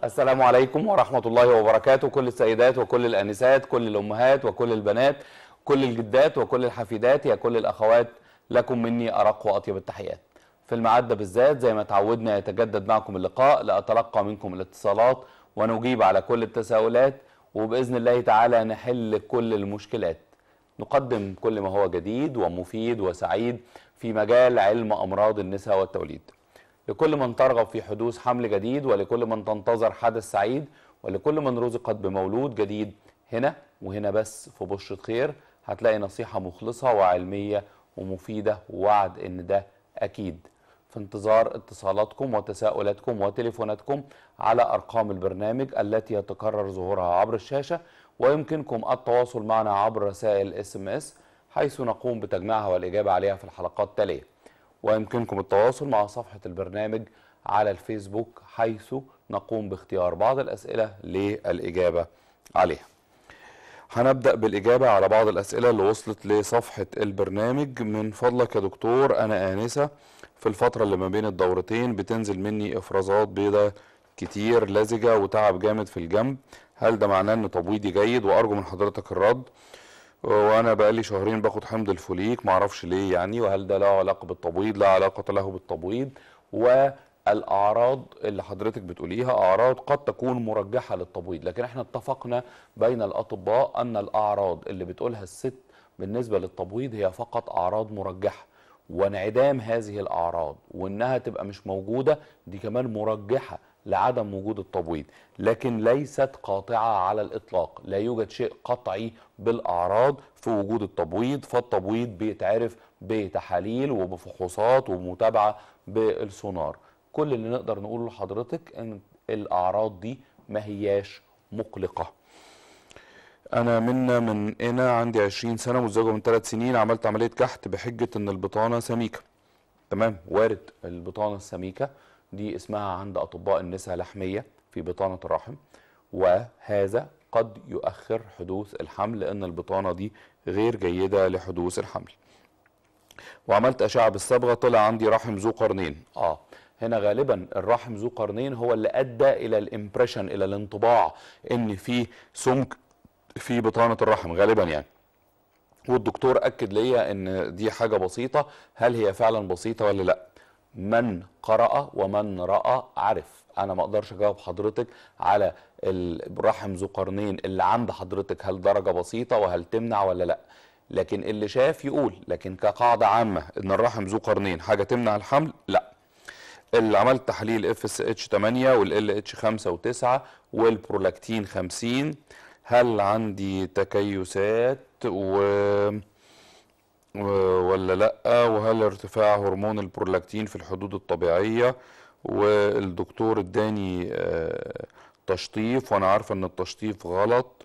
السلام عليكم ورحمة الله وبركاته كل السيدات وكل الآنسات كل الأمهات وكل البنات كل الجدات وكل الحفيدات يا كل الأخوات لكم مني أرق وأطيب التحيات في الميعاد ده بالذات زي ما تعودنا يتجدد معكم اللقاء لأتلقى منكم الاتصالات ونجيب على كل التساؤلات وبإذن الله تعالى نحل كل المشكلات نقدم كل ما هو جديد ومفيد وسعيد في مجال علم أمراض النساء والتوليد لكل من ترغب في حدوث حمل جديد ولكل من تنتظر حدث سعيد ولكل من رزقت بمولود جديد هنا وهنا بس في بشرة خير هتلاقي نصيحة مخلصة وعلمية ومفيدة ووعد ان ده اكيد في انتظار اتصالاتكم وتساؤلاتكم وتليفوناتكم على ارقام البرنامج التي يتكرر ظهورها عبر الشاشة ويمكنكم التواصل معنا عبر رسائل اس ام اس حيث نقوم بتجميعها والاجابة عليها في الحلقات التالية ويمكنكم التواصل مع صفحة البرنامج على الفيسبوك حيث نقوم باختيار بعض الأسئلة للإجابة عليها هنبدأ بالإجابة على بعض الأسئلة اللي وصلت لصفحة البرنامج من فضلك يا دكتور أنا آنسة في الفترة اللي ما بين الدورتين بتنزل مني إفرازات بيضاء كتير لزجة وتعب جامد في الجنب هل ده معناه إن تبويضي جيد وأرجو من حضرتك الرد وانا بقالي شهرين باخد حمض الفوليك معرفش ليه يعني وهل ده له علاقه بالتبويض لا علاقه له بالتبويض والاعراض اللي حضرتك بتقوليها اعراض قد تكون مرجحه للتبويض لكن احنا اتفقنا بين الاطباء ان الاعراض اللي بتقولها الست بالنسبه للتبويض هي فقط اعراض مرجحه وانعدام هذه الاعراض وانها تبقى مش موجوده دي كمان مرجحه لعدم وجود التبويض لكن ليست قاطعة على الإطلاق لا يوجد شيء قطعي بالأعراض في وجود التبويض فالتبويض بيتعرف بتحاليل وبفحوصات ومتابعة بالسونار كل اللي نقدر نقوله لحضرتك ان الأعراض دي ما هياش مقلقة أنا منا من هنا عندي 20 سنة متزوجة من 3 سنين عملت عملية كحت بحجة إن البطانة سميكة تمام وارد البطانة السميكة دي اسمها عند أطباء النساء لحمية في بطانة الرحم وهذا قد يؤخر حدوث الحمل لأن البطانة دي غير جيدة لحدوث الحمل وعملت أشعة بالصبغة طلع عندي رحم ذو قرنين آه هنا غالبا الرحم ذو قرنين هو اللي أدى إلى الإمبريشن إلى الانطباع إن في سمك في بطانة الرحم غالبا يعني والدكتور أكد ليا إن دي حاجة بسيطة هل هي فعلا بسيطة ولا لأ من قرأ ومن رأى عرف انا ما اقدرش اجاوب حضرتك على الرحم ذو قرنين اللي عند حضرتك هل درجة بسيطة وهل تمنع ولا لا لكن اللي شاف يقول لكن كقاعدة عامة ان الرحم ذو قرنين حاجة تمنع الحمل لا اللي عملت تحليل اف اس اتش 8 والال اتش 5 و9 والبرولاكتين 50 هل عندي تكيسات و ولا لا وهل ارتفاع هرمون البرولاكتين في الحدود الطبيعيه والدكتور اداني تشطيف وانا عارفه ان التشطيف غلط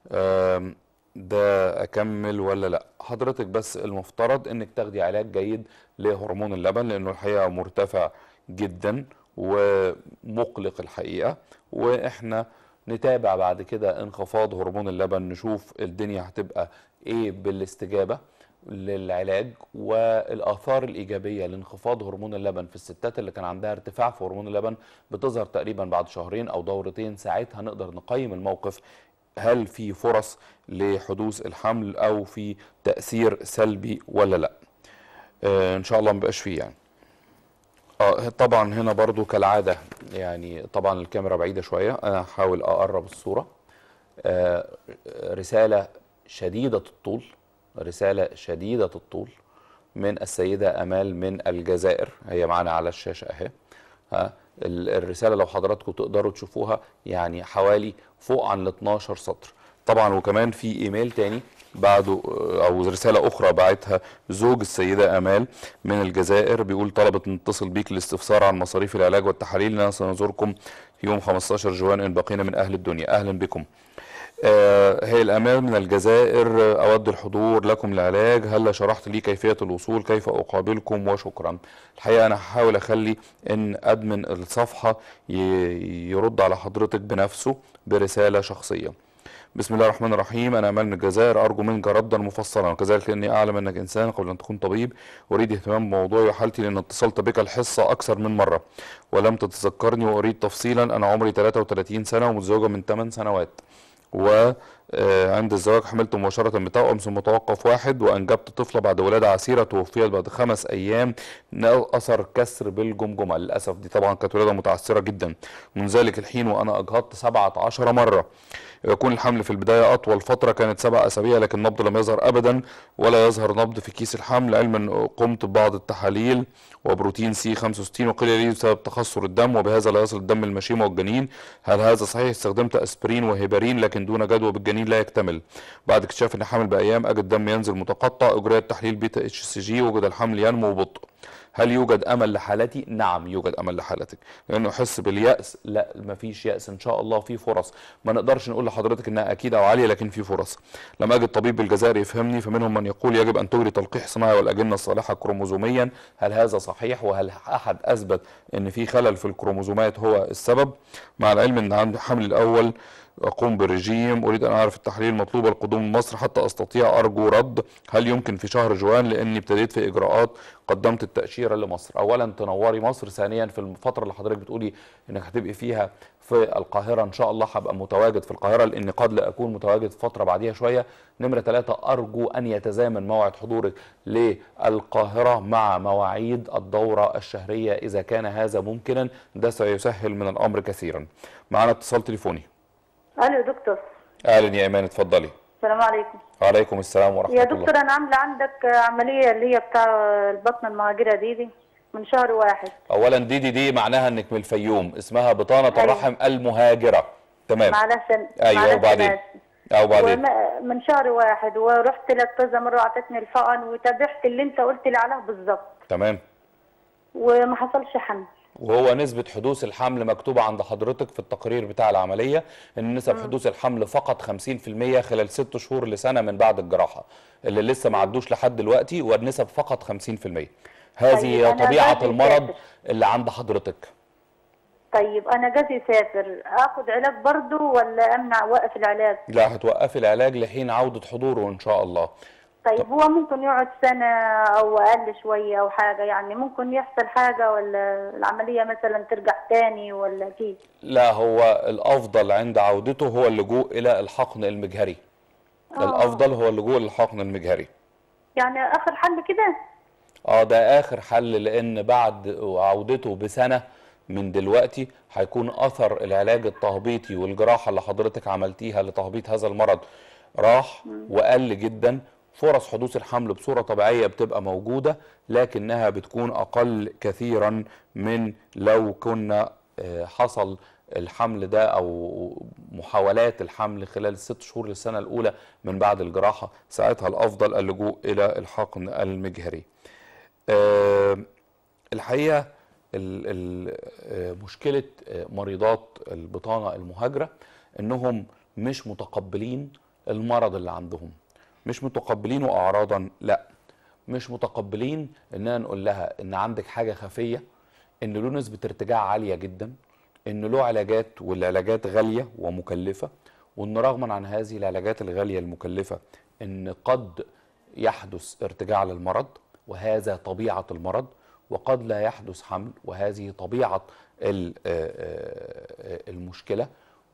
ده اكمل ولا لا حضرتك بس المفترض انك تاخدي علاج جيد لهرمون اللبن لانه الحقيقه مرتفع جدا ومقلق الحقيقه واحنا نتابع بعد كده انخفاض هرمون اللبن نشوف الدنيا هتبقى ايه بالاستجابه للعلاج والاثار الايجابيه لانخفاض هرمون اللبن في الستات اللي كان عندها ارتفاع في هرمون اللبن بتظهر تقريبا بعد شهرين او دورتين ساعتها نقدر نقيم الموقف هل في فرص لحدوث الحمل او في تاثير سلبي ولا لا آه ان شاء الله ما بقاش فيه يعني اه طبعا هنا برضو كالعاده يعني طبعا الكاميرا بعيده شويه انا هحاول اقرب الصوره آه رساله شديده الطول رسالة شديدة الطول من السيدة أمال من الجزائر هي معنا على الشاشة أهي ها الرسالة لو حضراتكم تقدروا تشوفوها يعني حوالي فوق عن ال 12 سطر طبعا وكمان في ايميل تاني بعده او رساله اخرى بعتها زوج السيده امال من الجزائر بيقول طلبت نتصل بيك للاستفسار عن مصاريف العلاج والتحاليل لنا سنزوركم يوم 15 جوان ان بقينا من اهل الدنيا اهلا بكم آه هي الأمال من الجزائر أود الحضور لكم العلاج هل شرحت لي كيفية الوصول كيف أقابلكم وشكرا الحقيقة أنا هحاول أخلي أن أدمن الصفحة يرد على حضرتك بنفسه برسالة شخصية بسم الله الرحمن الرحيم انا امال من الجزائر ارجو منك ردا مفصلا وكذلك لاني اعلم انك انسان قبل ان تكون طبيب اريد اهتمام بموضوعي وحالتي لان اتصلت بك الحصه اكثر من مره ولم تتذكرني واريد تفصيلا انا عمري 33 سنه ومتزوجه من 8 سنوات وعند الزواج حملت مباشرة بتوأم ثم توقف واحد وأنجبت طفلة بعد ولادة عسيرة توفيت بعد خمس أيام أثر كسر بالجمجمة للأسف دي طبعا كانت ولادة متعسرة جدا من ذلك الحين وأنا أجهضت 17 مرة يكون الحمل في البداية أطول فترة كانت سبع أسابيع لكن النبض لم يظهر أبدا ولا يظهر نبض في كيس الحمل علما قمت ببعض التحاليل وبروتين سي 65 وقيل لي بسبب تخثر الدم وبهذا لا يصل الدم المشيمة والجنين هل هذا صحيح استخدمت أسبرين وهيبرين لكن دون جدوى بالجنين لا يكتمل بعد اكتشاف ان حامل بأيام أجد الدم ينزل متقطع أجريت تحليل بيتا اتش سي جي وجد الحمل ينمو ببطء هل يوجد امل لحالتي نعم يوجد امل لحالتك لانه احس بالياس لا مفيش ياس ان شاء الله في فرص ما نقدرش نقول لحضرتك انها اكيد او عاليه لكن في فرص لما اجد طبيب بالجزائر يفهمني فمنهم من يقول يجب ان تجري تلقيح صناعي والاجنه الصالحه كروموزوميا هل هذا صحيح وهل احد اثبت ان في خلل في الكروموزومات هو السبب مع العلم ان عند الحمل الاول أقوم برجيم أريد أن أعرف التحليل المطلوب القدوم مصر حتى أستطيع أرجو رد هل يمكن في شهر جوان لأني ابتديت في إجراءات قدمت التأشيرة لمصر أولا تنوري مصر ثانيا في الفترة اللي حضرتك بتقولي إنك هتبقي فيها في القاهرة إن شاء الله هبقى متواجد في القاهرة لأن قد لا أكون متواجد فترة بعديها شوية نمرة ثلاثة أرجو أن يتزامن موعد حضورك للقاهرة مع مواعيد الدورة الشهرية إذا كان هذا ممكنا ده سيسهل من الأمر كثيرا معنا اتصال تليفوني الو يا دكتور اهلا يا ايمان اتفضلي السلام عليكم وعليكم السلام ورحمه يا الله دكتور انا عامله عندك عمليه اللي هي بتاع البطن المهاجره دي دي من شهر واحد اولا دي دي دي معناها انك من الفيوم اسمها بطانه أيوة. الرحم المهاجره تمام معلش ايوه معلش وبعدين أنا آسفة. او بعدين وم- من شهر واحد ورحت لك كذا مره اعطتني الحقن وتابعت اللي انت قلت لي عليه بالظبط تمام وما حصلش حمل وهو نسبة حدوث الحمل مكتوبة عند حضرتك في التقرير بتاع العملية ان نسب حدوث الحمل فقط 50% خلال 6 شهور لسنة من بعد الجراحة اللي لسه ما عدوش لحد دلوقتي والنسب فقط 50% هذه طيب، هي أنا طبيعة جوزي المرض مسافر. اللي عند حضرتك طيب انا جوزي سافر اخد علاج برضه ولا امنع وقف العلاج لا هتوقفي العلاج لحين عودة حضوره ان شاء الله طيب هو ممكن يقعد سنة أو أقل شوية أو حاجة يعني ممكن يحصل حاجة ولا العملية مثلا ترجع تاني ولا كيف؟ لا هو الافضل عند عودته هو اللجوء الى الحقن المجهري آه. الافضل هو اللجوء للحقن المجهري يعني آخر حل كده؟ اه ده اخر حل لان بعد عودته بسنه من دلوقتي هيكون اثر العلاج التهبيطي والجراحه اللي حضرتك عملتيها لتهبيط هذا المرض راح وقل جدا فرص حدوث الحمل بصوره طبيعيه بتبقى موجوده لكنها بتكون اقل كثيرا من لو كنا آه، حصل الحمل ده او محاولات الحمل خلال الست شهور للسنه الاولى من بعد الجراحه ساعتها الافضل اللجوء الى الحقن المجهري. آه، الحقيقه ال- ال- آه، مشكله آه، مريضات البطانه المهاجره انهم مش متقبلين المرض اللي عندهم مش متقبلينه اعراضا لا مش متقبلين اننا نقول لها ان عندك حاجه خفيه ان له نسبه ارتجاع عاليه جدا ان له علاجات والعلاجات غاليه ومكلفه وان رغما عن هذه العلاجات الغاليه المكلفه ان قد يحدث ارتجاع للمرض وهذا طبيعه المرض وقد لا يحدث حمل وهذه طبيعه ال- آه، آه، المشكله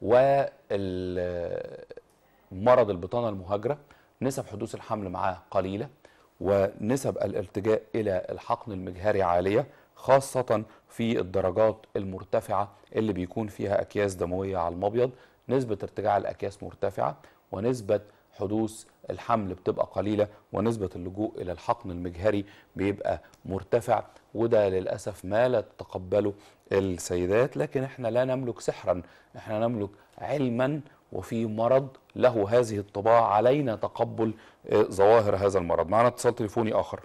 ومرض البطانه المهاجره نسب حدوث الحمل معاه قليله ونسب الارتجاء الى الحقن المجهري عاليه خاصه في الدرجات المرتفعه اللي بيكون فيها اكياس دمويه على المبيض نسبه ارتجاع الاكياس مرتفعه ونسبه حدوث الحمل بتبقى قليله ونسبه اللجوء الى الحقن المجهري بيبقى مرتفع وده للاسف ما لا تتقبله السيدات لكن احنا لا نملك سحرا احنا نملك علما وفي مرض له هذه الطباع علينا تقبل آه، ظواهر هذا المرض معنا اتصال تليفوني اخر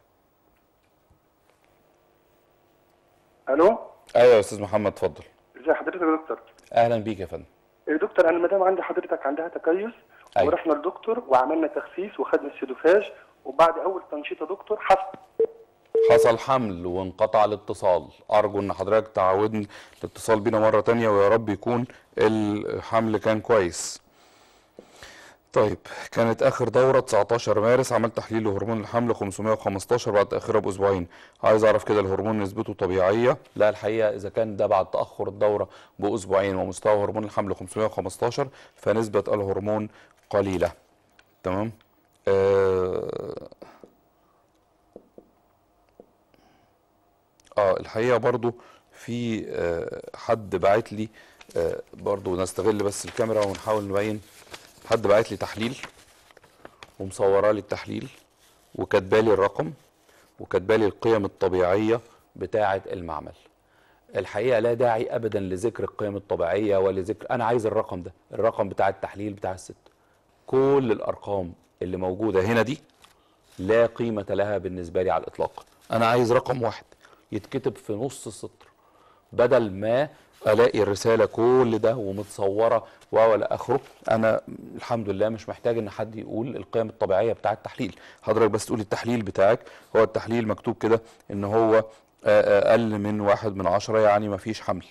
الو ايوه يا استاذ محمد اتفضل ازي حضرتك يا دكتور اهلا بيك يا فندم يا دكتور انا المدام عندي حضرتك عندها تكيس أيوة. ورحنا للدكتور وعملنا تخسيس وخدنا السيدوفاج وبعد اول تنشيط يا دكتور حصل حصل حمل وانقطع الاتصال ارجو ان حضرتك تعودني الاتصال بينا مره تانية ويا رب يكون الحمل كان كويس طيب كانت اخر دوره 19 مارس عملت تحليل لهرمون الحمل 515 بعد تاخيرها باسبوعين عايز اعرف كده الهرمون نسبته طبيعيه لا الحقيقه اذا كان ده بعد تاخر الدوره باسبوعين ومستوى هرمون الحمل 515 فنسبه الهرمون قليله تمام آه اه الحقيقه برضو في آه حد باعت لي آه برضو نستغل بس الكاميرا ونحاول نبين حد باعت لي تحليل ومصوره لي التحليل وكاتبالي الرقم وكاتبالي القيم الطبيعيه بتاعه المعمل الحقيقه لا داعي ابدا لذكر القيم الطبيعيه ولذكر انا عايز الرقم ده الرقم بتاع التحليل بتاع الست كل الارقام اللي موجوده هنا دي لا قيمه لها بالنسبه لي على الاطلاق انا عايز رقم واحد يتكتب في نص السطر بدل ما الاقي الرساله كل ده ومتصوره ولا اخره انا الحمد لله مش محتاج ان حد يقول القيم الطبيعيه بتاع التحليل حضرتك بس تقول التحليل بتاعك هو التحليل مكتوب كده ان هو آه، آه، اقل من واحد من عشرة يعني مفيش حمل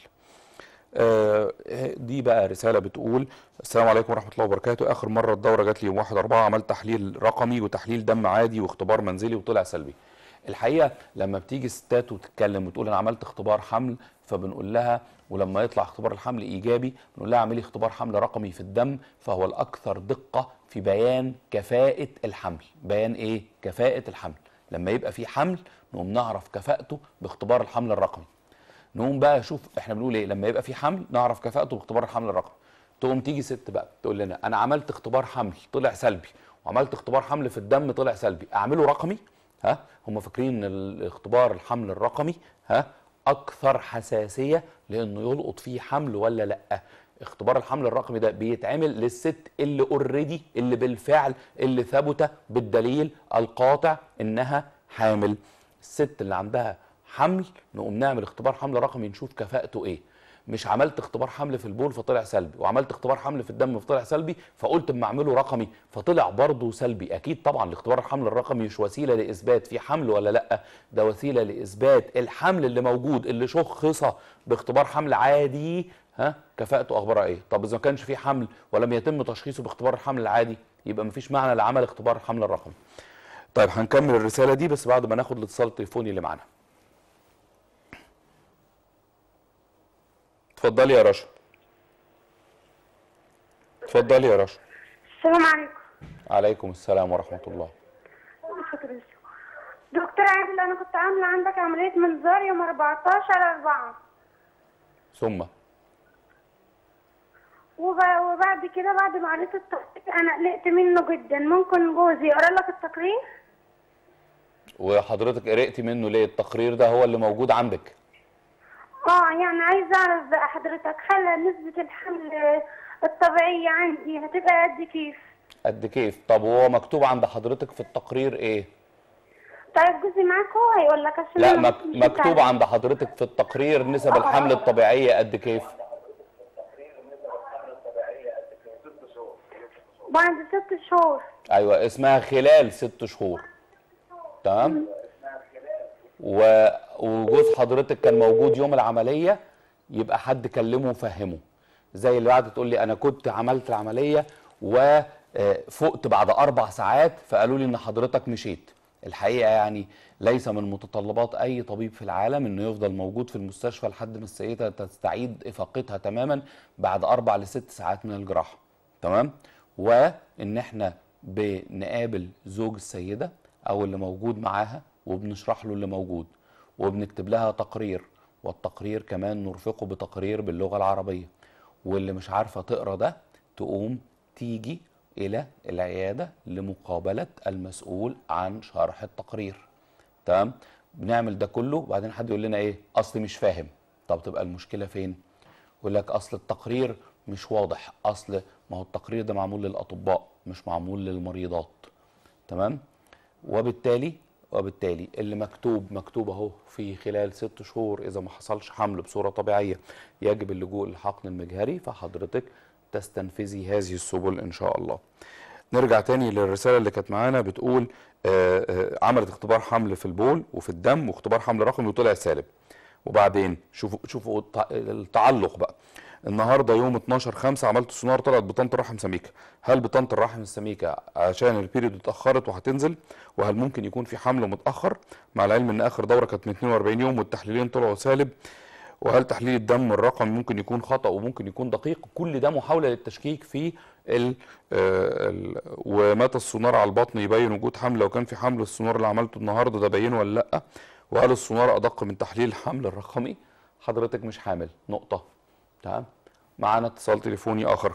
آه، دي بقى رساله بتقول السلام عليكم ورحمه الله وبركاته اخر مره الدوره جات لي يوم 1 4 عملت تحليل رقمي وتحليل دم عادي واختبار منزلي وطلع سلبي الحقيقه لما بتيجي ستات وتتكلم وتقول انا عملت اختبار حمل فبنقول لها ولما يطلع اختبار الحمل ايجابي بنقول لها اعملي اختبار حمل رقمي في الدم فهو الاكثر دقه في بيان كفاءه الحمل بيان ايه كفاءه الحمل لما يبقى في حمل نقوم نعرف كفاءته باختبار الحمل الرقمي نقوم بقى شوف احنا بنقول ايه لما يبقى في حمل نعرف كفاءته باختبار الحمل الرقمي تقوم تيجي ست بقى تقول لنا انا عملت اختبار حمل طلع سلبي وعملت اختبار حمل في الدم طلع سلبي اعمله رقمي ها هم فاكرين ان الاختبار الحمل الرقمي ها اكثر حساسيه لانه يلقط فيه حمل ولا لا اختبار الحمل الرقمي ده بيتعمل للست اللي اوريدي اللي بالفعل اللي ثبت بالدليل القاطع انها حامل الست اللي عندها حمل نقوم نعمل اختبار حمل رقمي نشوف كفاءته ايه مش عملت اختبار حمل في البول فطلع سلبي وعملت اختبار حمل في الدم فطلع سلبي فقلت اما اعمله رقمي فطلع برضه سلبي اكيد طبعا الاختبار الحمل الرقمي مش وسيله لاثبات في حمل ولا لا ده وسيله لاثبات الحمل اللي موجود اللي شخص باختبار حمل عادي ها كفاءته اخبارها ايه طب اذا ما كانش في حمل ولم يتم تشخيصه باختبار الحمل العادي يبقى مفيش معنى لعمل اختبار الحمل الرقمي طيب هنكمل الرساله دي بس بعد ما ناخد الاتصال التليفوني اللي معانا اتفضلي يا رشا اتفضلي يا رشا السلام عليكم عليكم السلام ورحمه الله دكتور عادل انا كنت عامله عندك عمليه منظار يوم 14 4 ثم وب- وبعد كده بعد ما قريت التقرير انا قلقت منه جدا ممكن جوزي يقرا لك التقرير وحضرتك قرأتي منه ليه التقرير ده هو اللي موجود عندك اه يعني عايزه اعرف بقى حضرتك هل نسبه الحمل الطبيعيه عندي هتبقى قد كيف قد كيف طب وهو مكتوب عند حضرتك في التقرير ايه طيب جوزي معاك هو هيقول لك عشان لا أنا مك... مش مكتوب متعلمة. عند حضرتك في التقرير نسب الحمل الطبيعيه قد كيف بعد ست شهور ايوه اسمها خلال ست شهور تمام و... وجوز حضرتك كان موجود يوم العمليه يبقى حد كلمه وفهمه زي اللي قاعده تقول لي انا كنت عملت العمليه وفقت بعد اربع ساعات فقالوا لي ان حضرتك مشيت الحقيقه يعني ليس من متطلبات اي طبيب في العالم انه يفضل موجود في المستشفى لحد ما السيده تستعيد افاقتها تماما بعد اربع لست ساعات من الجراحه تمام وان احنا بنقابل زوج السيده او اللي موجود معاها وبنشرح له اللي موجود وبنكتب لها تقرير والتقرير كمان نرفقه بتقرير باللغه العربيه واللي مش عارفه تقرا ده تقوم تيجي الى العياده لمقابله المسؤول عن شرح التقرير تمام بنعمل ده كله وبعدين حد يقول لنا ايه اصلي مش فاهم طب تبقى المشكله فين يقول لك اصل التقرير مش واضح اصل ما هو التقرير ده معمول للاطباء مش معمول للمريضات تمام وبالتالي وبالتالي اللي مكتوب مكتوب اهو في خلال ست شهور اذا ما حصلش حمل بصوره طبيعيه يجب اللجوء للحقن المجهري فحضرتك تستنفذي هذه السبل ان شاء الله نرجع تاني للرساله اللي كانت معانا بتقول آه، آه، عملت اختبار حمل في البول وفي الدم واختبار حمل رقمي وطلع سالب وبعدين شوفوا شوفوا التع- التعلق بقى النهارده يوم 12 5 عملت سونار طلعت بطانه الرحم سميكه هل بطانه الرحم السميكه عشان البيريود اتاخرت وهتنزل وهل ممكن يكون في حمل متاخر مع العلم ان اخر دوره كانت من 42 يوم والتحليلين طلعوا سالب وهل تحليل الدم الرقمي ممكن يكون خطا وممكن يكون دقيق كل ده محاوله للتشكيك في ال ال ومتى السونار على البطن يبين وجود حمل لو كان في حمل السونار اللي عملته النهارده ده باينه ولا لا وهل السونار ادق من تحليل الحمل الرقمي حضرتك مش حامل نقطه تمام معانا اتصال تليفوني اخر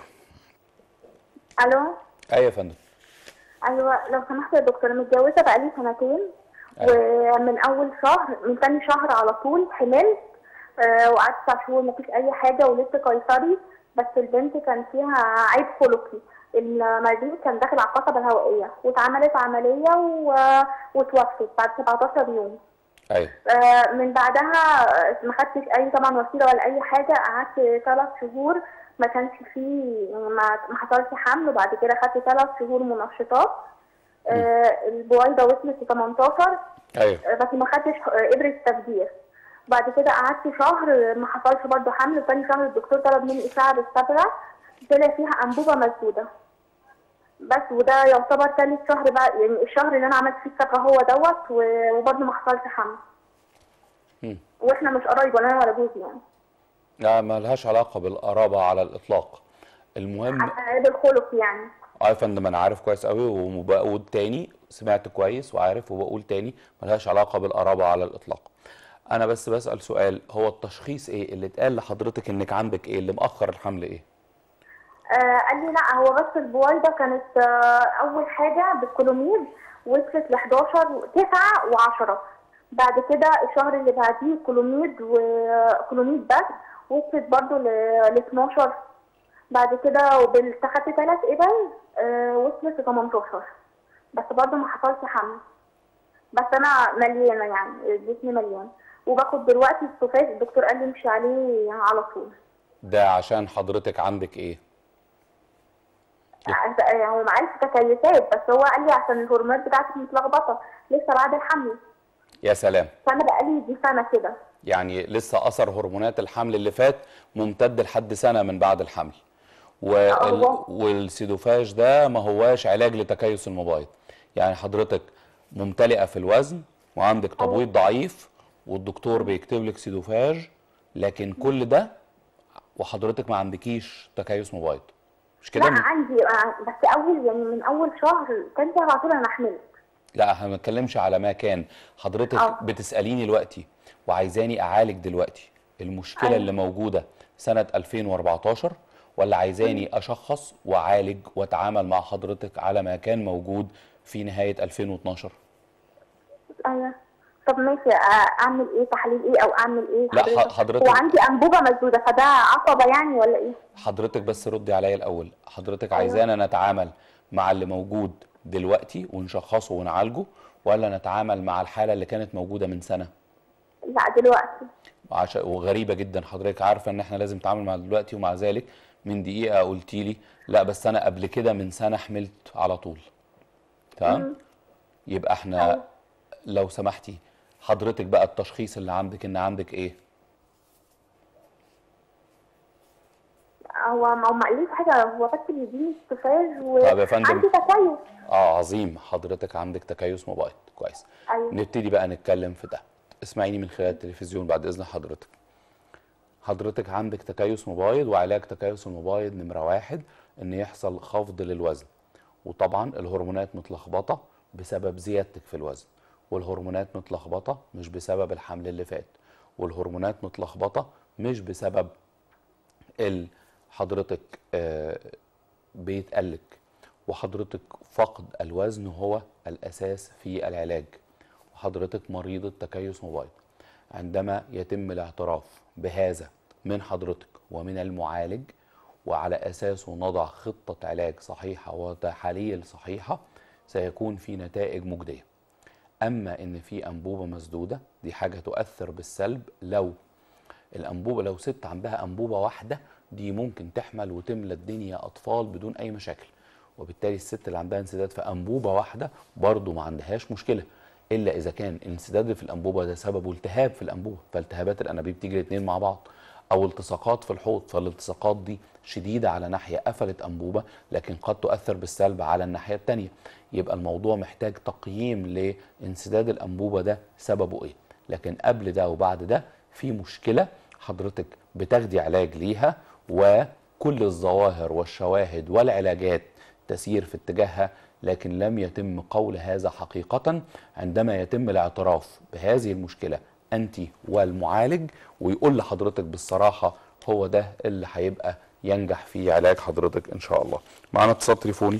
الو ايوه يا فندم ايوه لو سمحت يا دكتور متجوزه بقالي سنتين ومن اول شهر من تاني شهر على طول حملت آه، وقعدت تسع شهور مفيش اي حاجه ولسه قيصري بس البنت كان فيها عيب خلقي المريض كان داخل على القصبه الهوائيه واتعملت عمليه و... وتوفت بعد 17 يوم ايوه آه، من بعدها آه، ما خدتش اي طبعا وسيله ولا اي حاجه قعدت ثلاث شهور ما كانش فيه ما ما حصلش حمل وبعد كده خدت ثلاث شهور منشطات آه، البويضه وصلت ل 18 ايوه آه، بس ما خدتش آه، ابره تفجير بعد كده قعدت شهر آه، ما حصلش برضه حمل تاني شهر الدكتور طلب مني اشعه بالصبغه طلع فيها انبوبه مسدوده بس وده يعتبر تالت شهر بقى يعني الشهر اللي انا عملت فيه الصبغه هو دوت و- وبرضه ما حصلش حمل مم. واحنا مش قرايب ولا انا ولا جوزي يعني لا ما لهاش علاقه بالقرابه على الاطلاق المهم عشان عيب الخلق يعني اه يا فندم انا عارف كويس قوي وبقول تاني سمعت كويس وعارف وبقول تاني ملهاش علاقه بالقرابه على الاطلاق انا بس بسال سؤال هو التشخيص ايه اللي اتقال لحضرتك انك عندك ايه اللي مأخر الحمل ايه آه قال لي لا هو بس البويضه كانت آه اول حاجه بالكلوميد وصلت ل 11 9 و10 بعد كده الشهر اللي بعديه كلوميد وكلوميد بس وصلت برضو ل 12 بعد كده وبالتخدت ثلاث ابر آه وصلت ل 18 بس برضو ما حصلش حمل بس انا مليانه يعني جسمي مليان وباخد دلوقتي السوفاج الدكتور قال لي امشي عليه على طول ده عشان حضرتك عندك ايه آه، هو ما قالش تكيفات بس هو قال لي عشان الهرمونات بتاعتك متلخبطه لسه بعد الحمل يا سلام فانا بقالي دي سنه كده يعني لسه اثر هرمونات الحمل اللي فات ممتد لحد سنه من بعد الحمل وال... الله. والسيدوفاج ده ما هواش علاج لتكيس المبايض يعني حضرتك ممتلئه في الوزن وعندك تبويض ضعيف والدكتور بيكتب لك سيدوفاج لكن كل ده وحضرتك ما عندكيش تكيس مبايض مش كده لا عندي آه، بس اول يعني من اول شهر تاني شهر على طول انا حملت لا احنا ما بنتكلمش على ما كان حضرتك آه. بتساليني دلوقتي وعايزاني اعالج دلوقتي المشكله أيوة. اللي موجوده سنه 2014 ولا عايزاني اشخص واعالج واتعامل مع حضرتك على ما كان موجود في نهايه 2012 ايوه طب ماشي آه، اعمل ايه تحليل ايه او اعمل ايه لا، ح- حضرتك- وعندي انبوبه مسدوده فده عصبه يعني ولا ايه حضرتك بس ردي عليا الاول حضرتك عايزانا نتعامل مع اللي موجود دلوقتي ونشخصه ونعالجه ولا نتعامل مع الحاله اللي كانت موجوده من سنه لا دلوقتي عش... وغريبه جدا حضرتك عارفه ان احنا لازم نتعامل مع دلوقتي ومع ذلك من دقيقه قلتي لي لا بس انا قبل كده من سنه حملت على طول تمام يبقى احنا لو سمحتي حضرتك بقى التشخيص اللي عندك ان عندك ايه هو ما هو ما قاليش حاجه هو بس بيديني استفاج طب يا فندم. وعندي تكيف اه عظيم حضرتك عندك تكيس مبايض كويس ايوه نبتدي بقى نتكلم في ده اسمعيني من خلال التلفزيون بعد اذن حضرتك حضرتك عندك تكيس مبايض وعلاج تكيس المبايض نمرة واحد ان يحصل خفض للوزن وطبعا الهرمونات متلخبطة بسبب زيادتك في الوزن والهرمونات متلخبطة مش بسبب الحمل اللي فات والهرمونات متلخبطة مش بسبب ال- حضرتك آه، بيتقلك وحضرتك فقد الوزن هو الأساس في العلاج وحضرتك مريضة تكيس مبايض عندما يتم الاعتراف بهذا من حضرتك ومن المعالج وعلى أساسه نضع خطة علاج صحيحة وتحاليل صحيحة سيكون في نتائج مجدية أما إن في أنبوبة مسدودة دي حاجة تؤثر بالسلب لو الأنبوبة لو ست عندها أنبوبة واحدة دي ممكن تحمل وتملى الدنيا أطفال بدون أي مشاكل وبالتالي الست اللي عندها انسداد في أنبوبة واحدة برضو ما عندهاش مشكلة إلا إذا كان الانسداد اللي في الأنبوبة ده سببه التهاب في الأنبوبة فالتهابات الأنابيب تيجي الاتنين مع بعض او التصاقات في الحوض فالالتصاقات دي شديده على ناحيه قفلت انبوبه لكن قد تؤثر بالسلب على الناحيه الثانيه يبقى الموضوع محتاج تقييم لانسداد الانبوبه ده سببه ايه لكن قبل ده وبعد ده في مشكله حضرتك بتاخدي علاج ليها وكل الظواهر والشواهد والعلاجات تسير في اتجاهها لكن لم يتم قول هذا حقيقة عندما يتم الاعتراف بهذه المشكلة أنت والمعالج ويقول لحضرتك بالصراحة هو ده اللي هيبقى ينجح في علاج حضرتك إن شاء الله معانا اتصال تليفوني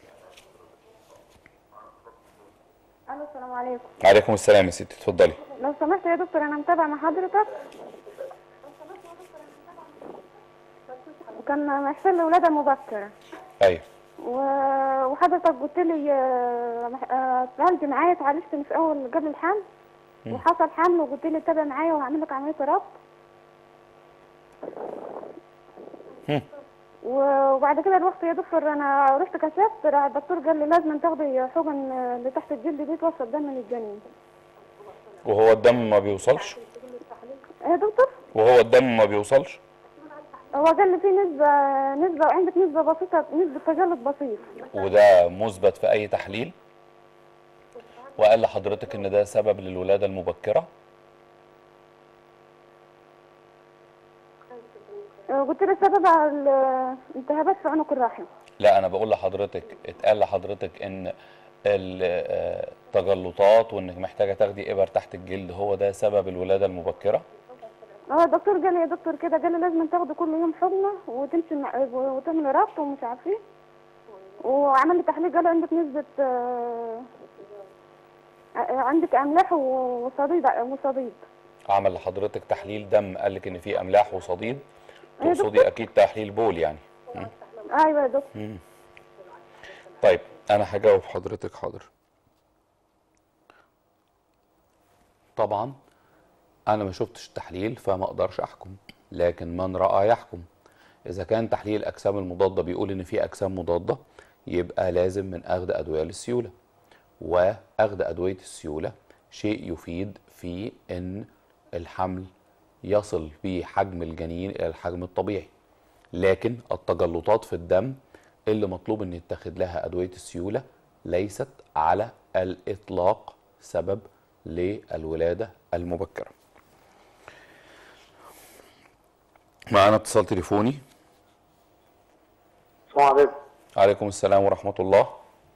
الو السلام عليكم عليكم السلام يا ستي اتفضلي لو سمحت يا دكتور انا متابعه مع حضرتك وكان محصل لي ولاده مبكره أيوه و- وحضرتك قلت لي آه، مح- آه، اتعالج معايا اتعالجت في اول قبل الحمل وحصل حمل وقلت لي تابع معايا وهعمل لك عمليه ربط و- وبعد كده الوقت يا دكتور انا رحت كشفت راح الدكتور قال لي لازم تاخدي حقن آه، اللي تحت الجلد دي توصل دم للجنين وهو الدم ما بيوصلش يا دكتور وهو الدم ما بيوصلش هو قال لي في نسبة نسبة عندك نسبة بسيطة نسبة تجلط بسيط وده مثبت في أي تحليل وقال لحضرتك إن ده سبب للولادة المبكرة آه، قلت له السبب على ال- الالتهابات في عنق الرحم لا انا بقول لحضرتك اتقال لحضرتك ان التجلطات وانك محتاجه تاخدي ابر تحت الجلد هو ده سبب الولاده المبكره اه الدكتور قال لي يا دكتور كده قال لي لازم تاخدي كل يوم حقنة وتمشي مع وتعملي ربط ومش عارف ايه وعمل لي تحليل قال لي عندك نسبة آه، آه، عندك املاح و- وصديد وصديد عمل لحضرتك تحليل دم قال لك ان في املاح وصديد أيوة يا تقصدي اكيد تحليل بول يعني ايوه يا دكتور طيب انا هجاوب حضرتك حاضر طبعا انا ما شفتش التحليل فما اقدرش احكم لكن من راى يحكم اذا كان تحليل الاجسام المضاده بيقول ان في اجسام مضاده يبقى لازم من اخذ ادويه للسيوله واخذ ادويه السيوله شيء يفيد في ان الحمل يصل بحجم الجنين الى الحجم الطبيعي لكن التجلطات في الدم اللي مطلوب ان يتخذ لها ادويه السيوله ليست على الاطلاق سبب للولاده المبكره. معانا اتصال تليفوني السلام عليكم عليكم السلام ورحمه الله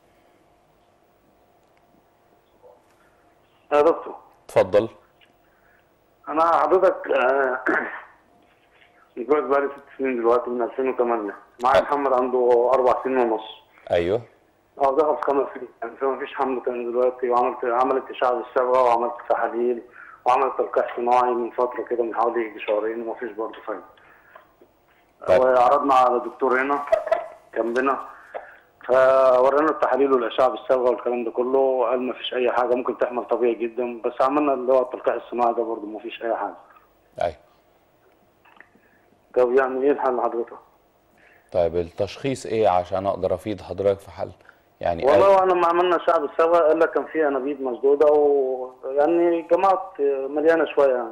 يا دكتور اتفضل انا حضرتك آه، متجوز بقالي ست سنين دلوقتي من 2008 معايا محمد عنده اربع سنين ونص ايوه اه دخل في خمس سنين يعني فما فيش حمل كان دلوقتي وعملت عملت اشعه بالصبغه وعملت تحاليل وعملت تلقيح صناعي من فتره كده من حوالي يجي شهرين وما فيش برضه فايده طيب. وعرضنا على دكتور هنا جنبنا فورينا التحاليل والاشعه بالصبغه والكلام ده كله قال ما فيش اي حاجه ممكن تحمل طبيعي جدا بس عملنا اللي هو التلقيح الصناعي ده برضه ما فيش اي حاجه ايوه طب يعني ايه الحل حضرتك؟ طيب التشخيص ايه عشان اقدر افيد حضرتك في حل يعني قال- والله وانا ما عملنا شعب الصبغه قال لك كان في انابيب مسدوده ويعني جماعه مليانه شويه يعني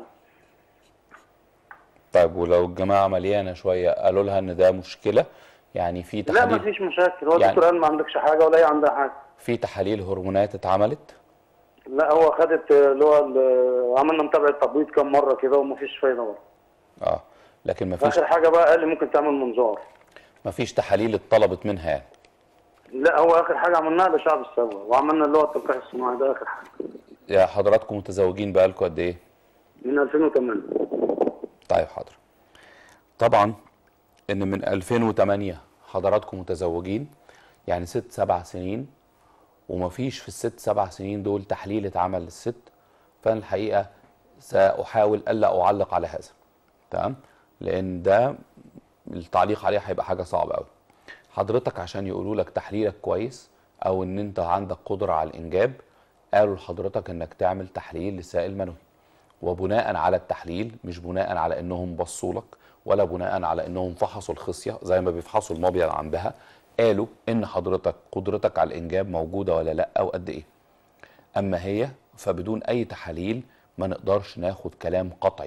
طيب ولو الجماعه مليانه شويه قالوا لها ان ده مشكله يعني في لا ما تحاليل فيش مشاكل هو يعني- الدكتور قال ما عندكش حاجه ولا هي عندها حاجه في تحاليل هرمونات اتعملت لا هو خدت اللي هو ال- عملنا متابعه تبويض كام مره كده وما فيش فايده برضه اه لكن مفيش اخر حاجه بقى قال لي ممكن تعمل منظار مفيش تحاليل اتطلبت منها يعني لا هو اخر حاجه عملناها ده شعب الصبغه وعملنا اللي هو التلقيح الصناعي ده اخر حاجه يا حضراتكم متزوجين بقالكم قد ايه من 2008 طيب حاضر طبعا ان من 2008 حضراتكم متزوجين يعني ست سبع سنين ومفيش في الست سبع سنين دول تحليل اتعمل للست فانا الحقيقه ساحاول الا اعلق على هذا تمام لان ده التعليق عليه هيبقى حاجه صعبه قوي حضرتك عشان يقولوا لك تحليلك كويس او ان انت عندك قدره على الانجاب قالوا لحضرتك انك تعمل تحليل لسائل منوي وبناء على التحليل مش بناء على انهم بصوا لك ولا بناء على انهم فحصوا الخصيه زي ما بيفحصوا المبيض عندها قالوا ان حضرتك قدرتك على الانجاب موجوده ولا لا او قد ايه اما هي فبدون اي تحاليل ما نقدرش ناخد كلام قطعي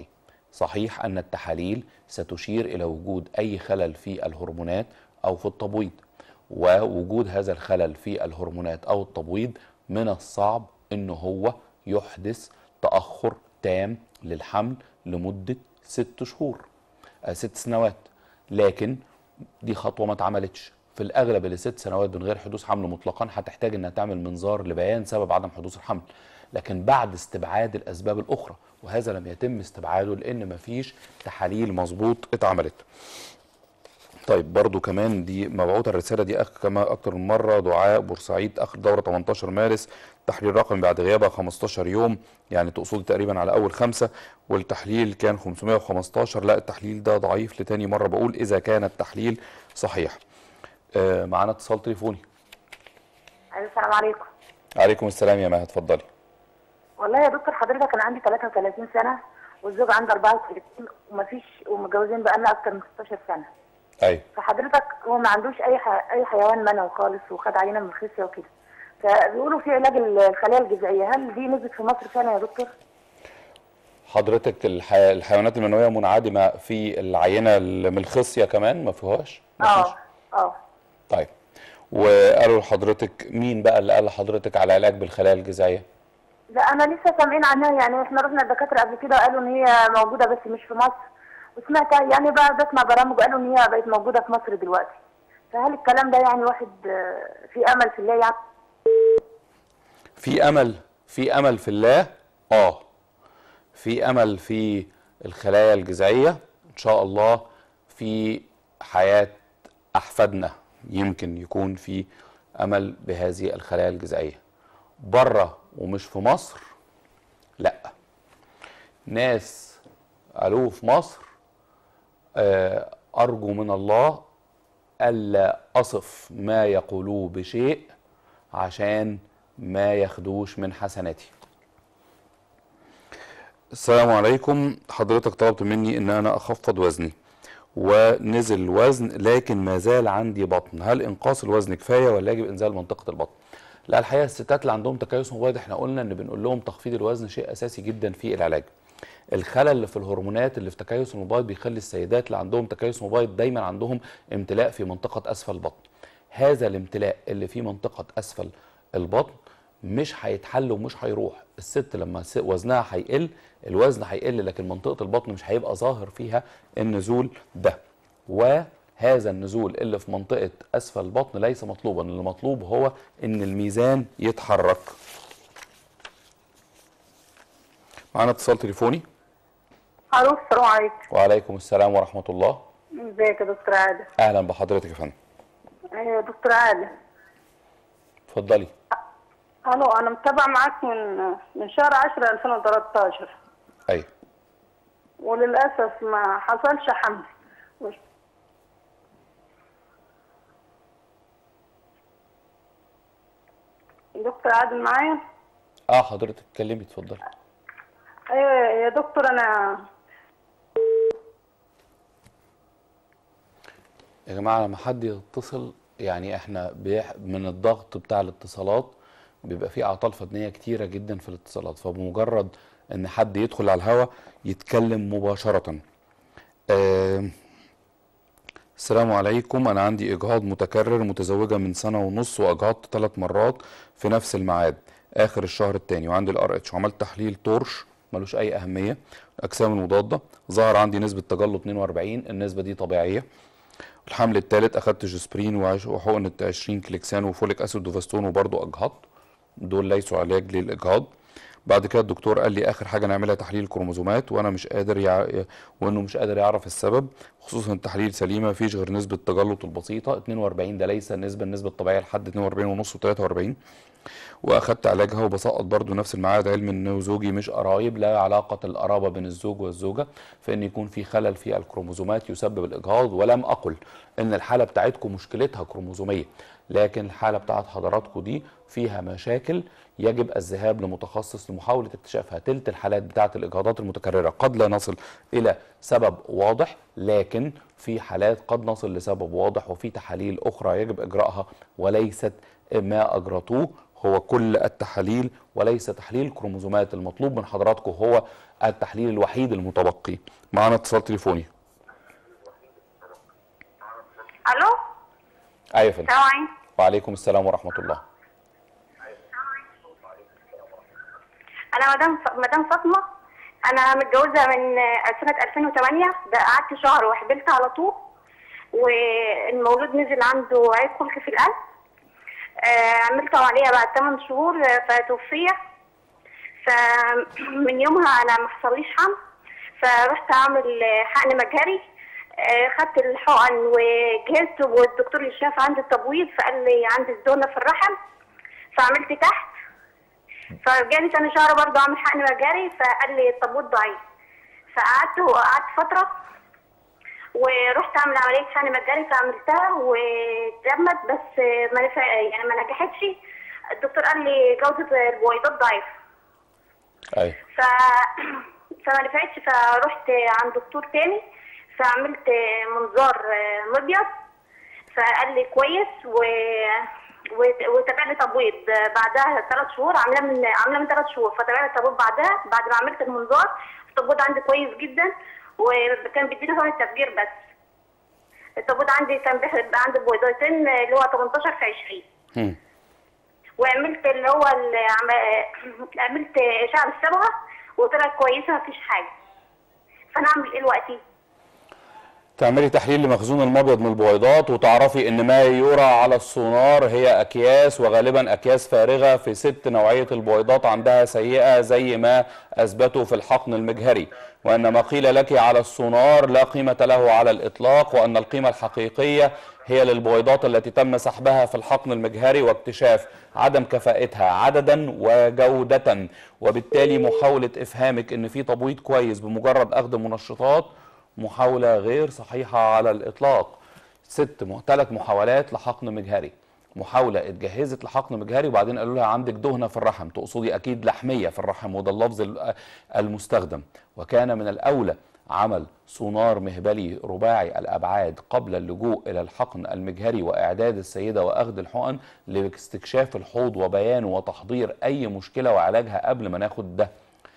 صحيح أن التحاليل ستشير إلى وجود أي خلل في الهرمونات أو في التبويض ووجود هذا الخلل في الهرمونات أو التبويض من الصعب أنه هو يحدث تأخر تام للحمل لمدة ست شهور آه ست سنوات لكن دي خطوة ما اتعملتش في الأغلب اللي ست سنوات من غير حدوث حمل مطلقا هتحتاج إنها تعمل منظار لبيان سبب عدم حدوث الحمل لكن بعد استبعاد الأسباب الأخرى وهذا لم يتم استبعاده لأن مفيش تحاليل مظبوط اتعملت طيب برضو كمان دي مبعوثة الرسالة دي أخ كما أكتر من مرة دعاء بورسعيد آخر دورة 18 مارس تحليل رقمي بعد غيابها 15 يوم يعني تقصدي تقريبا على أول خمسة والتحليل كان 515 لا التحليل ده ضعيف لتاني مرة بقول إذا كان التحليل صحيح آه معانا اتصال تليفوني السلام عليكم عليكم السلام يا مها اتفضلي والله يا دكتور حضرتك انا عندي 33 سنه والزوج عنده 34 ومفيش ومتجوزين بقالنا اكتر من 16 سنه أيوة فحضرتك هو ما عندوش اي ح... اي حيوان منوي خالص وخد عينه من الخصيه وكده فبيقولوا في علاج الخلايا الجذعيه هل دي نزلت في مصر فعلا يا دكتور؟ حضرتك الح... الحيوانات المنوية منعدمة في العينة اللي من الخصية كمان ما فيهاش مفيش اه اه طيب وقالوا لحضرتك مين بقى اللي قال لحضرتك على علاج بالخلايا الجذعية لا انا لسه سامعين عنها يعني احنا رحنا الدكاتره قبل كده قالوا ان هي موجوده بس مش في مصر وسمعت يعني بقى بسمع برامج قالوا ان هي بقت موجوده في مصر دلوقتي فهل الكلام ده يعني واحد آه، في امل في الله يعني في امل في امل في الله اه في امل في الخلايا الجذعيه ان شاء الله في حياه احفادنا يمكن يكون في امل بهذه الخلايا الجذعيه بره ومش في مصر لا ناس قالوه في مصر آه، ارجو من الله الا اصف ما يقولوه بشيء عشان ما ياخدوش من حسناتي السلام عليكم حضرتك طلبت مني ان انا اخفض وزني ونزل الوزن لكن ما زال عندي بطن هل انقاص الوزن كفايه ولا يجب انزال منطقه البطن لا الحقيقه الستات اللي عندهم تكيس مبيض احنا قلنا ان بنقول لهم تخفيض الوزن شيء اساسي جدا في العلاج الخلل اللي في الهرمونات اللي في تكيس المبيض بيخلي السيدات اللي عندهم تكيس مبيض دايما عندهم امتلاء في منطقه اسفل البطن هذا الامتلاء اللي في منطقه اسفل البطن مش هيتحل ومش هيروح الست لما س- وزنها هيقل الوزن هيقل لكن منطقه البطن مش هيبقى ظاهر فيها النزول ده وهذا النزول اللي في منطقه اسفل البطن ليس مطلوبا اللي مطلوب هو ان الميزان يتحرك معانا اتصال تليفوني الو السلام عليكم وعليكم السلام ورحمه الله ازيك يا دكتور عادل اهلا بحضرتك يا فندم ايوه يا دكتور عادل اتفضلي الو انا متابعه معاك من من شهر 10 2013 ايوه وللاسف ما حصلش حمل مش- دكتور عادل معايا اه حضرتك اتكلمي اتفضلي ايوه يا دكتور انا يا جماعة لما حد يتصل يعني احنا بيح من الضغط بتاع الاتصالات بيبقى فيه أعطال فنية كتيرة جدا في الاتصالات فبمجرد إن حد يدخل على الهوا يتكلم مباشرة آه السلام عليكم أنا عندي إجهاض متكرر متزوجة من سنة ونص وأجهضت ثلاث مرات في نفس الميعاد آخر الشهر التاني وعندي الار اتش وعملت تحليل طرش ملوش أي أهمية الأجسام المضادة ظهر عندي نسبة تجلط 42 النسبة دي طبيعية الحمل الثالث اخدت جسبرين وعش- وحقنه 20 كليكسان وفوليك اسيد وفاستون وبرضه اجهضت دول ليسوا علاج للاجهاض بعد كده الدكتور قال لي اخر حاجه نعملها تحليل كروموزومات وانا مش قادر يع... وانه مش قادر يعرف السبب خصوصا التحليل سليمه مفيش غير نسبه التجلط البسيطه 42 ده ليس النسبه النسبه الطبيعيه لحد 42 ونص و43 واخدت علاجها وبسقط برضو نفس الميعاد علم ان زوجي مش قرايب لا علاقه القرابه بين الزوج والزوجه فان يكون في خلل في الكروموزومات يسبب الاجهاض ولم اقل ان الحاله بتاعتكم مشكلتها كروموزوميه لكن الحاله بتاعت حضراتكم دي فيها مشاكل يجب الذهاب لمتخصص لمحاوله اكتشافها تلت الحالات بتاعت الاجهاضات المتكرره قد لا نصل الى سبب واضح لكن في حالات قد نصل لسبب واضح وفي تحاليل اخرى يجب اجراءها وليست ما اجرتوه هو كل التحاليل وليس تحليل الكروموزومات المطلوب من حضراتكم هو التحليل الوحيد المتبقي معنا اتصال تليفوني الو ايوه يا فندم السلام عليكم وعليكم السلام ورحمه الله انا مدام مدام فاطمه انا متجوزه من سنه 2008 ده قعدت شهر وحبلت على طول والمولود نزل عنده عيب خلق في القلب آه، عملت عمليه بعد 8 شهور آه، فتوفي فمن يومها انا ما حصليش حمل فرحت اعمل آه، حقن مجهري آه، خدت الحقن وجهزت والدكتور اللي شاف عندي التبويض فقال لي عندي الزونه في الرحم فعملت تحت فجالي تاني شهر برضه اعمل حقن مجاري فقال لي التبويض ضعيف فقعدت وقعدت فتره ورحت اعمل عمليه حقن مجاري فعملتها وتمت بس ما نفع يعني ما نجحتش الدكتور قال لي جوده البويضات ضعيف ايوه ف فما نفعتش فرحت عند دكتور تاني فعملت منظار مبيض فقال لي كويس و وت- وتابع لي تبويض بعدها ثلاث شهور عامله من عامله من ثلاث شهور فتابع لي تبويض بعدها بعد ما عملت المنظار التبويض عندي كويس جدا وكان بيديني ثمن التفجير بس التبويض عندي كان بيحب عندي بويضتين اللي هو 18 في 20 هم. وعملت اللي هو اللي عم- عملت اشعه الصبغه وطلعت كويسه مفيش حاجه فانا اعمل ايه دلوقتي؟ تعملي تحليل لمخزون المبيض من البويضات وتعرفي ان ما يرى على السونار هي اكياس وغالبا اكياس فارغه في ست نوعيه البويضات عندها سيئه زي ما اثبتوا في الحقن المجهري وان ما قيل لك على السونار لا قيمه له على الاطلاق وان القيمه الحقيقيه هي للبويضات التي تم سحبها في الحقن المجهري واكتشاف عدم كفاءتها عددا وجوده وبالتالي محاوله افهامك ان في تبويض كويس بمجرد اخذ منشطات محاولة غير صحيحة على الإطلاق ست م... ثلاث محاولات لحقن مجهري محاولة اتجهزت لحقن مجهري وبعدين قالوا لها عندك دهنة في الرحم تقصدي أكيد لحمية في الرحم وده اللفظ ال- المستخدم وكان من الأولى عمل سونار مهبلي رباعي الأبعاد قبل اللجوء إلى الحقن المجهري وإعداد السيدة وأخذ الحقن لاستكشاف الحوض وبيانه وتحضير أي مشكلة وعلاجها قبل ما ناخد ده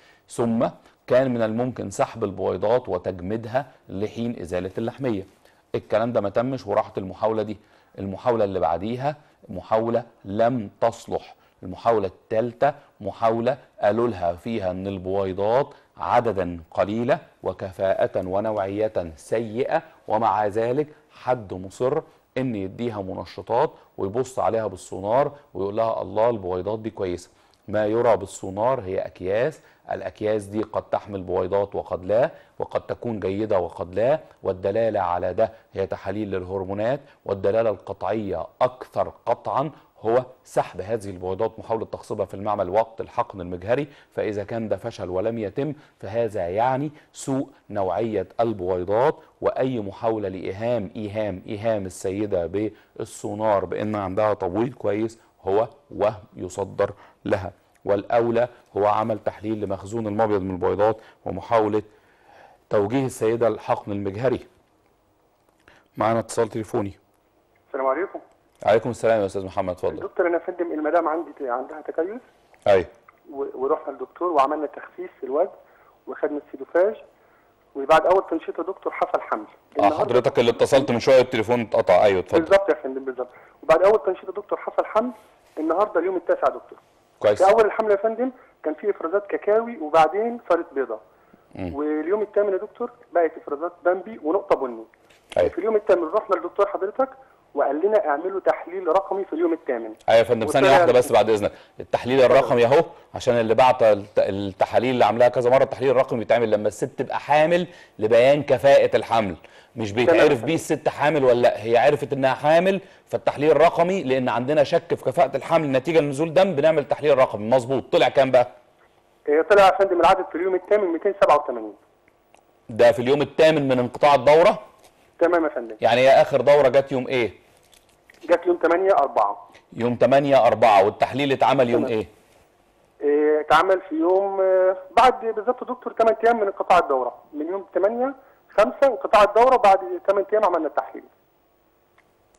ثم كان من الممكن سحب البويضات وتجميدها لحين إزالة اللحمية الكلام ده ما تمش وراحت المحاولة دي المحاولة اللي بعديها محاولة لم تصلح المحاولة الثالثة محاولة قالوا لها فيها ان البويضات عددا قليلة وكفاءة ونوعية سيئة ومع ذلك حد مصر ان يديها منشطات ويبص عليها بالسونار ويقول لها الله البويضات دي كويسة ما يرى بالسونار هي أكياس الأكياس دي قد تحمل بويضات وقد لا وقد تكون جيدة وقد لا والدلالة على ده هي تحاليل للهرمونات والدلالة القطعية أكثر قطعا هو سحب هذه البويضات محاولة تخصيبها في المعمل وقت الحقن المجهري فإذا كان ده فشل ولم يتم فهذا يعني سوء نوعية البويضات وأي محاولة لإيهام إيهام إيهام السيدة بالسونار بأن عندها تبويض كويس هو وهم يصدر لها والأولى هو عمل تحليل لمخزون المبيض من البويضات ومحاولة توجيه السيدة الحقن المجهري معنا اتصال تليفوني السلام عليكم عليكم السلام يا أستاذ محمد اتفضل دكتور انا فندم المدام عندي عندها تكيس أيوه و- ورحنا للدكتور وعملنا تخسيس في الوزن وخدنا السيدوفاج وبعد اول تنشيط دكتور حصل حمل اه النهاردة- حضرتك اللي اتصلت من شويه التليفون اتقطع ايوه اتفضل بالظبط يا فندم بالظبط وبعد اول تنشيط دكتور حصل حمل النهارده اليوم التاسع يا دكتور كويس في اول الحمل يا فندم كان في افرازات كاكاوي وبعدين صارت بيضه واليوم الثامن يا دكتور بقت افرازات بامبي ونقطه بني أيوة. في اليوم الثامن رحنا للدكتور حضرتك وقال لنا اعملوا تحليل رقمي في اليوم الثامن ايوه يا فندم ثانيه وطلع- واحده بس بعد اذنك التحليل الرقمي اهو عشان اللي بعت الت- التحاليل اللي عاملاها كذا مره التحليل الرقمي بيتعمل لما الست تبقى حامل لبيان كفاءه الحمل مش بيتعرف بيه الست حامل ولا لا هي عرفت انها حامل فالتحليل الرقمي لان عندنا شك في كفاءه الحمل نتيجه لنزول دم بنعمل تحليل رقمي مظبوط طلع كام بقى إيه، طلع يا فندم العدد في اليوم الثامن 287 ده في اليوم الثامن من انقطاع الدوره تمام يا فندم يعني هي اخر دوره جت يوم ايه جت يوم 8 4 يوم 8 4 والتحليل اتعمل يوم تمام. ايه إيه، اتعمل في يوم آه، بعد بالظبط دكتور 8 ايام من انقطاع الدوره من يوم 8 5 انقطاع الدوره بعد 8 ايام عملنا التحليل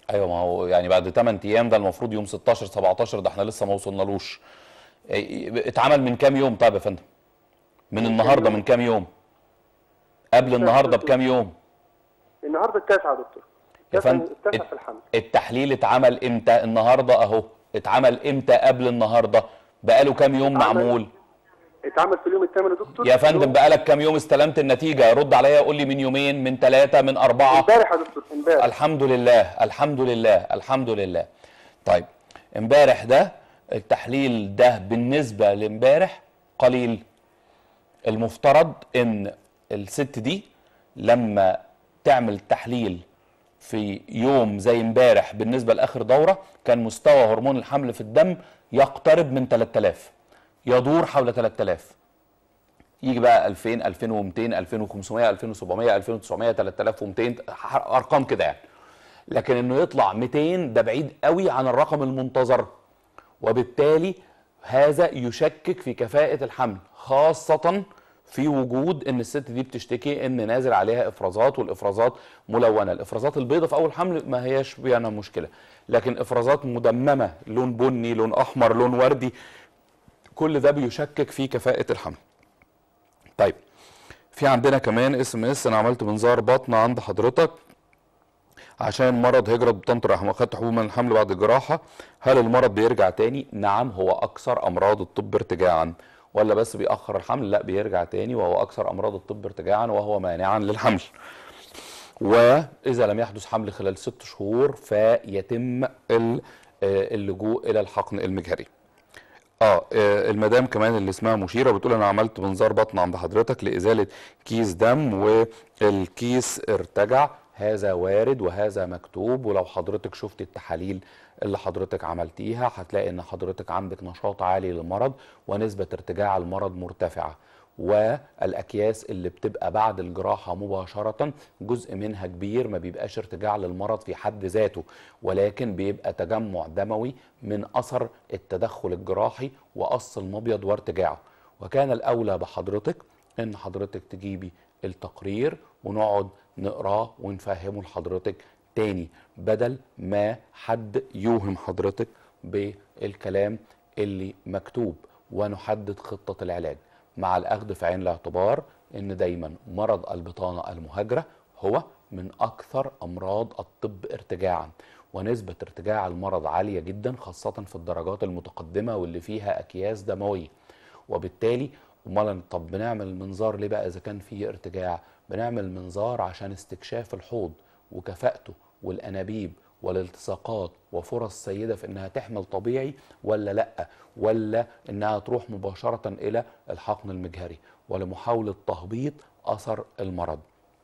ايوه ما هو يعني بعد 8 ايام ده المفروض يوم 16 17 ده احنا لسه ما وصلنالوش إيه، اتعمل من كام يوم طيب يا فندم من النهارده من كام يوم قبل النهارده بكام يوم النهارده التاسعه يا دكتور يا التاسعة- فندم التاسعه في الحمل التحليل اتعمل امتى النهارده اهو اتعمل امتى قبل النهارده بقاله كام يوم اتعمل- معمول اتعمل في اليوم الثامن يا دكتور يا فندم بقالك كام يوم استلمت النتيجه رد عليا قول لي من يومين من ثلاثه من اربعه امبارح يا دكتور امبارح الحمد لله الحمد لله الحمد لله طيب امبارح ده التحليل ده بالنسبه لامبارح قليل المفترض ان الست دي لما تعمل تحليل في يوم زي امبارح بالنسبه لاخر دوره كان مستوى هرمون الحمل في الدم يقترب من 3000 يدور حول 3000 يجي بقى 2000 2200 2500 2700 2900 3200 ارقام كده يعني لكن انه يطلع 200 ده بعيد قوي عن الرقم المنتظر وبالتالي هذا يشكك في كفاءة الحمل خاصة في وجود ان الست دي بتشتكي ان نازل عليها افرازات والافرازات ملونه الافرازات البيضاء في اول حمل ما هياش فيها مشكله لكن افرازات مدممه لون بني لون احمر لون وردي كل ده بيشكك في كفاءه الحمل طيب في عندنا كمان اس ام اس انا عملت منظار بطن عند حضرتك عشان مرض هجرة بطانة الرحم واخدت حبوب من الحمل بعد الجراحة هل المرض بيرجع تاني؟ نعم هو أكثر أمراض الطب ارتجاعا ولا بس بيأخر الحمل؟ لا بيرجع تاني وهو أكثر أمراض الطب ارتجاعا وهو مانعا للحمل وإذا لم يحدث حمل خلال ست شهور فيتم ال- آه، اللجوء إلى الحقن المجهري اه آه، المدام كمان اللي اسمها مشيره بتقول انا عملت منظار بطن عند حضرتك لازاله كيس دم والكيس ارتجع هذا وارد وهذا مكتوب ولو حضرتك شفت التحاليل اللي حضرتك عملتيها هتلاقي ان حضرتك عندك نشاط عالي للمرض ونسبه ارتجاع المرض مرتفعه والاكياس اللي بتبقى بعد الجراحه مباشره جزء منها كبير ما بيبقاش ارتجاع للمرض في حد ذاته ولكن بيبقى تجمع دموي من اثر التدخل الجراحي وقص المبيض وارتجاعه وكان الاولى بحضرتك ان حضرتك تجيبي التقرير ونقعد نقراه ونفهمه لحضرتك تاني بدل ما حد يوهم حضرتك بالكلام اللي مكتوب ونحدد خطة العلاج مع الأخذ في عين الاعتبار أن دايما مرض البطانة المهاجرة هو من أكثر أمراض الطب ارتجاعا ونسبة ارتجاع المرض عالية جدا خاصة في الدرجات المتقدمة واللي فيها أكياس دموية وبالتالي امال طب بنعمل منظار ليه بقى اذا كان فيه ارتجاع بنعمل منظار عشان استكشاف الحوض وكفاءته والانابيب والالتصاقات وفرص السيده في انها تحمل طبيعي ولا لا ولا انها تروح مباشره الى الحقن المجهري ولمحاوله تهبيط اثر المرض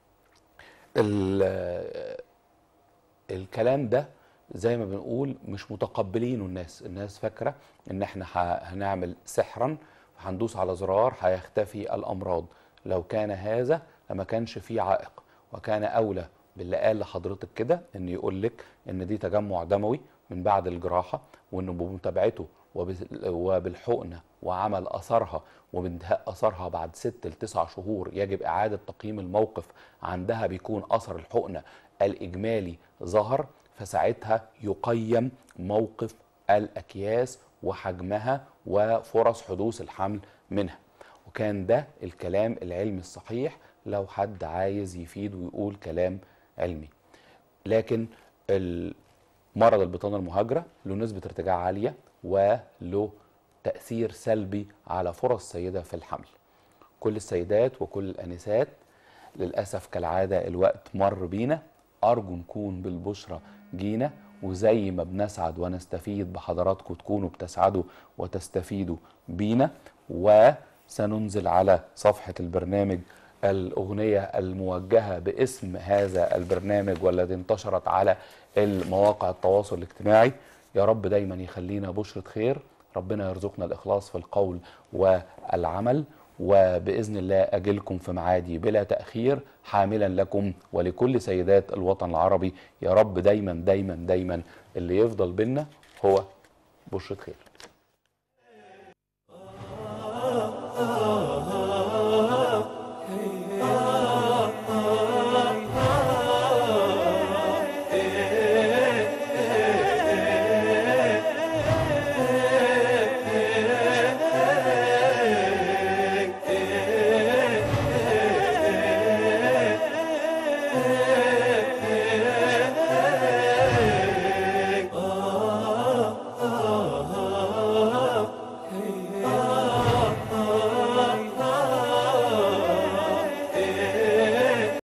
ال- الكلام ده زي ما بنقول مش متقبلينه الناس الناس فاكره ان احنا ه- هنعمل سحرا هندوس على زرار هيختفي الامراض لو كان هذا لما كانش فيه عائق وكان اولى باللي قال لحضرتك كده ان يقول لك ان دي تجمع دموي من بعد الجراحه وانه بمتابعته وبال- وبالحقنه وعمل اثرها وبانتهاء اثرها بعد ست لتسع شهور يجب اعاده تقييم الموقف عندها بيكون اثر الحقنه الاجمالي ظهر فساعتها يقيم موقف الاكياس وحجمها وفرص حدوث الحمل منها وكان ده الكلام العلمي الصحيح لو حد عايز يفيد ويقول كلام علمي لكن ال- مرض البطانة المهاجرة له نسبة ارتجاع عالية وله تأثير سلبي على فرص السيدة في الحمل كل السيدات وكل الأنسات للأسف كالعادة الوقت مر بينا أرجو نكون بالبشرة جينا وزي ما بنسعد ونستفيد بحضراتكم تكونوا بتسعدوا وتستفيدوا بينا وسننزل على صفحة البرنامج الأغنية الموجهة باسم هذا البرنامج والذي انتشرت على المواقع التواصل الاجتماعي يا رب دايما يخلينا بشرة خير ربنا يرزقنا الإخلاص في القول والعمل وبإذن الله أجلكم في معادي بلا تأخير حاملا لكم ولكل سيدات الوطن العربي يا رب دايما دايما دايما اللي يفضل بينا هو بشرة خير